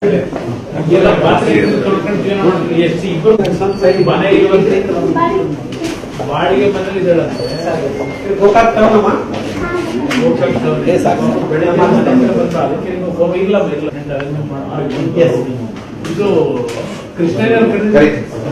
ಎಲ್ಲ ಪಾತ್ರೆ ಇಟ್ಟು ತೊಳ್ಕೊಂತೀವಿ ನಾವು. ಎಷ್ಟು ಇಬ್ರು ಮನೆ ಇರುವಂತೆ ಬಾಡಿಗೆ ಮನೇಲಿ ಇದ್ದಾಳಂತೆ ಗೋಕಾಕ್ ತಗೊಂಡಮ್ಮ ಹೋಗ್ತಾರೆ. ಏ, ಸಾಕು. ಬೆಳಿಗ್ಗೆ ಮನೆ ಹತ್ರ ಬಂದ್ರು. ಅದಕ್ಕೆ ನೀವು ಹೋಗಿ ಇಲ್ಲ ಇಲ್ಲ ಅಂತ ಅದನ್ನ ಮಾಡಿ. Yes. ಇದು ಕೃಷ್ಣಯ್ಯನವ್ರ ಕಡೆ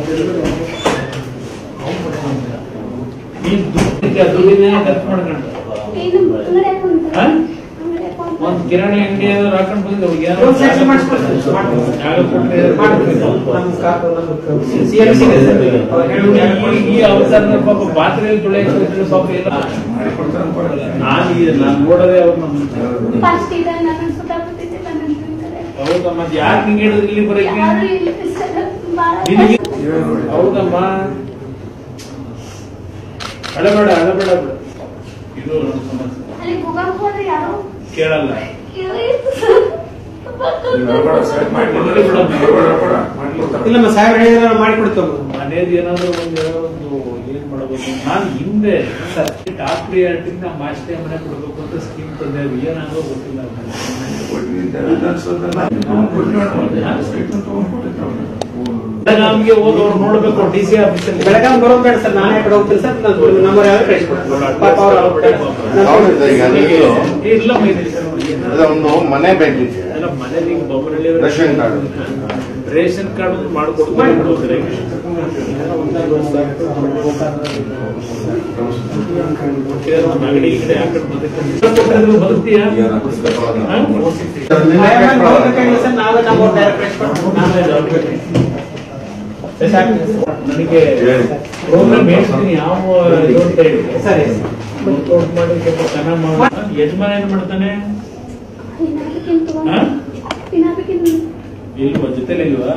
ನೀನ್ ದುಡ್ಡಿದ್ಯಾ ದುಡ್ಡಿನ ಖರ್ಚು ಮಾಡ್ಕೊಂಡು ಹಾ? ಒಂದ್ ಕಿರಾಣಿ ಅಂಗಡಿ ಏನಾದ್ರು ಹಾಕೊಂಡು ಬಂದ್ರೆ ಅವ್ರಿಗೆ ಏನೋ ಒಂದ್ section ಮಾಡಿಸ್ಕೊಡ್ತೀನಿ. ಮಾಡ್ತೀನಿ. ಜಾಗ ಕೊಟ್ರೆ ಮಾಡ್ತೀನಿ. ನಮ್ಮ ಕಾಕು, ನಮ್ಮ CLC ಇದೆ ಸರ್. ಅವ್ರು ಹೇಳುದು ಯಾರು ಈ- ಈ ಅವಸರ ಪಾಪ ಪಾತ್ರೆಯಲ್ಲಿ ತೊಳೆಯೋಕೆ ಪಾಪ ಎಲ್ಲ ನಾನು ಈ ನಾನು ನೋಡದೆ ಅವ್ರನ್ನ ಫಸ್ಟ್ ಇದೆ ನನ್ನ ಸುತ್ತಾಪತ್ತಿದ್ದೆ ನನ್ನ ಹೌದಾ ಮತ್ತೆ ಯಾಕೆ ಹಿಂಗೆ ಹೇಳಿದ್ರು ಇಲ್ಲಿ ಬರೋಕೆ ಯಾರು ಇಲ್ಲ ಸರ್ ಭಾಳ ನಿನಗೆ ಹೌದಮ್ಮ ಅಳಬೇಡ ಅಳಬೇಡ ಬಿಡು ಇದು ನಮ್ಮ ಸಮಸ್ಯೆ ಅಲ್ಲಿ ಹೋಗಕ್ ಹೋದ್ರೆ ಯಾರು ಕೇಳಲ್ಲ ಕೇಳಿತ್ತು ಸರ್ ಇಲ್ಲಮ್ಮ ಸಾಹೇಬ್ರು ಹೇಳಿದ್ರೆ ನಾವು ಮಾಡಿಕೊಡ್ತೇವೆ ಮನೇದು ಏನಾದ್ರು ಒಂದು ಏನೋ ಒಂದು ಏನ್ ಮಾಡಬೇಕು ನಾನು ಹಿಂದೆ ಸರ್. ಟಾಪ್ ಪ್ರಿಯಾರಿಟಿ ನಾವು ಮಾಸ್ಟರ್ ಮನೆ ಕೊಡ್ಬೇಕು ಅಂತ ಸ್ಕೀಮ್ ತಂದೆ ಅದು ಏನಾಗೋ ಗೊತ್ತಿಲ್ಲ ನಮಗೆ ಹೋದವ್ರು ನೋಡ್ಬೇಕು ಡಿ ಸಿ ಆಫೀಸಲ್ಲಿ ಬೆಳಗಾವಿ ಬರೋದು ಬೇಡ ಸರ್ ನಾನೇ ಕಡೆ ಹೋಗ್ತೀನಿ ಸರ್ ನಾನು ನಂಬರ್ ಯಾರು ಕಳಿಸ್ಕೊಡ್ತೀನಿ ಪಾಪ ಅವ್ರು ಹೌದು, ಈಗ ಅದು- ಇಲ್ಲ ಮೈತ್ರಿ ಸರ್ ಅದೇ ಒಂದು ಮನೆ ಬೇಕಿದೆ ಎಲ್ಲ ಮನೇಲಿ Bommanahalli ration card. Ration card ಒಂದು ಮಾಡ್ಕೊಡ್ತಾರೆ ಅಂಗಡಿ ಗಿಡ ಹಾಕೊಂಡು ಬದುಕ್ತಾರೆ ಬದುಕ್ತೀಯಾ ಹಾ? ಸರ್ ನಾವೇ ನಂಬರ್ ಡೈರೆಕ್ಟ್ ಕಳಿಸ್ಕೊಡ್ತೀವಿ ನಾವೇ ನನಗೆ ಪ್ರೋಗ್ರಾಮ್ ಹೇಳ್ತೀನಿ ಯಾವ ಇದು ಅಂತ ಹೇಳಿ ಸರಿ ವರ್ಕೌಟ್ ಮಾಡಿ ಸ್ವಲ್ಪ ಚೆನ್ನಾಗಿ ಮಾಡ ಯಜಮಾನ ಏನ್ ಮಾಡ್ತಾನೆ ಹಾ? ಇಲ್ವಾ ಜೊತೆಲಿ ಇಲ್ವಾ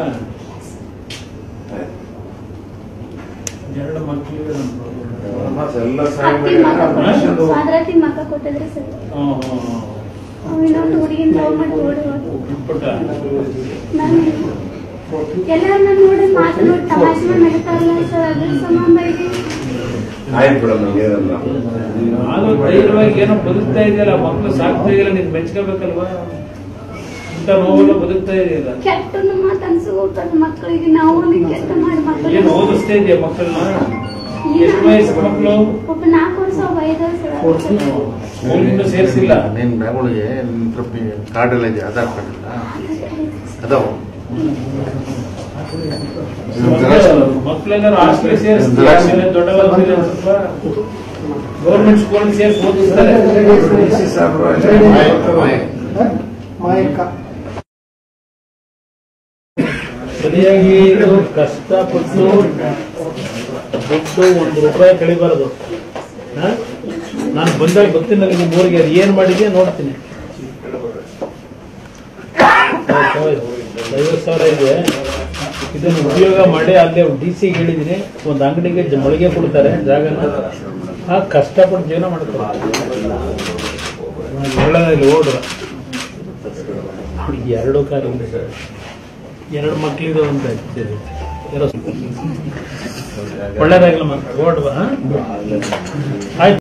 ಎರಡು ಮಕ್ಕಳು ಎಲ್ಲ ಸಾದ್ರತಿ ಮಕ್ಕ ಕೊಟ್ಟಿದ್ರೆ ಸರ್ ಹ್ಮ್ ಹ್ಮ್ ಹ್ಮ್. ಅವ್ ಇನ್ನೊಂದು ಹುಡುಗಿನ ಲವ್ ಮಾಡಿ ಓಡಿ ಹೋದ. ಬಿಟ್ಬಿಟ್ಟ ನಾನು ಎಲ್ಲರನ್ನ ನೋಡಿ ಮಾತು ನೋಡಿ ತಮಾಷೆ ನಡೀತಾರಲ್ಲ ಸರ್ ಅದ್ರ ಸಂಬಂಧ ಇದೆ ಆಯ್ತು ಬಿಡಮ್ಮ ಏನಲ್ಲ ಆದ್ರೂ ಧೈರ್ಯವಾಗಿ ಏನೋ ಬದುಕ್ತಾ ಇದೆಯಲ್ಲ ಮಕ್ಕಳು ಸಾಕ್ತಾ ಇದೆಯಲ್ಲ ನೀನ್ ಮೆಚ್ಕೋಬೇಕಲ್ವಾ ಇಂಥ ನೋವೆಲ್ಲ ಬದುಕ್ತಾ ಇದೆಯಲ್ಲ ಕೆಟ್ಟ ಮಾತು ಅನ್ಸ್ಕೊಳ್ತಾರೆ ಮಕ್ಕಳಿಗೆ ನಾವು ಅವ್ನಿಗೆ ಕೆಟ್ಟ ಮಾಡಿ ಏನ್ ಮಕ್ಕಳು ಓದಿಸ್ತಾ ಇದೆಯಾ ಮಕ್ಕಳನ್ನ ಎಷ್ಟು ವಯಸ್ಸು ಮಕ್ಕಳು ಒಬ್ಬ ನಾಲ್ಕು ವರ್ಷ ಒಬ್ಬ ಐದು ವರ್ಷ ಸ್ಕೂಲಿಂದ ಸೇರಿಸಿಲ್ಲ ನಿನ್ ಬ್ಯಾಗುಳಿಗೆ ನಿನ್ ಹತ್ರ ಕಾರ್ಡ್ ಎಲ್ಲ ಇದೆ ಆಧಾರ್ ಕಾರ್ಡ್ ಇಲ್ಲ ಅದಾವ ಮಕ್ಕಳೆಲ್ಲರೂ ಹಾಸ್ಟೆಲ್ ಸೇರಿಸ್ತಾರೆ ದೊಡ್ಡವರ ಸ್ವಲ್ಪ ಗೌರ್ಮೆಂಟ್ ಸ್ಕೂಲ್ ಸೇರಿಸಿ ಓದಿಸ್ತಾರೆ ಸರಿಯಾಗಿ ಇದು ಕಷ್ಟಪಟ್ಟು ದುಡ್ಡು ಒಂದು ರೂಪಾಯಿ ಕಳಿಬಾರದು ಹಾ? ನಾನು ಬಂದಾಗ ಗೊತ್ತಿಲ್ಲ ನನಗೆ ಮೂರಿಗೆ ಅದು ಏನ್ ಮಾಡಿದ್ಯಾ ನೋಡ್ತೀನಿ ಆಯ್ತು, ಆಯ್ತು. ಐವತ್ತು ಸಾವಿರ ಇದೆ ಇದನ್ನು ಉಪಯೋಗ ಮಾಡಿ ಅಲ್ಲೇ ಡಿ ಸಿ ಹೇಳಿದೀನಿ ಒಂದು ಅಂಗಡಿಗೆ ಜ- ಮೊಳಗೆ ಕೊಡ್ತಾರೆ ಜಾಗನ ಆ ಕಷ್ಟಪಟ್ಟು ಜೀವನ ಮಾಡ್ತಾರೆ ಒಳ್ಳೆದಾಗಲಿ ಓಡ್ರ ಅವ್ರಿಗೆ ಎರಡು ಕಾರ್ ಇದೆ ಸರ್ ಎರಡು ಮಕ್ಕಳಿದೆ ಅಂತ ಹೇಳ್ತೀವಿ. ಏನೋ ಒಳ್ಳೇದಾಗಲಮ್ಮ ಓಡ್ಬಾ ಆಯ್ತು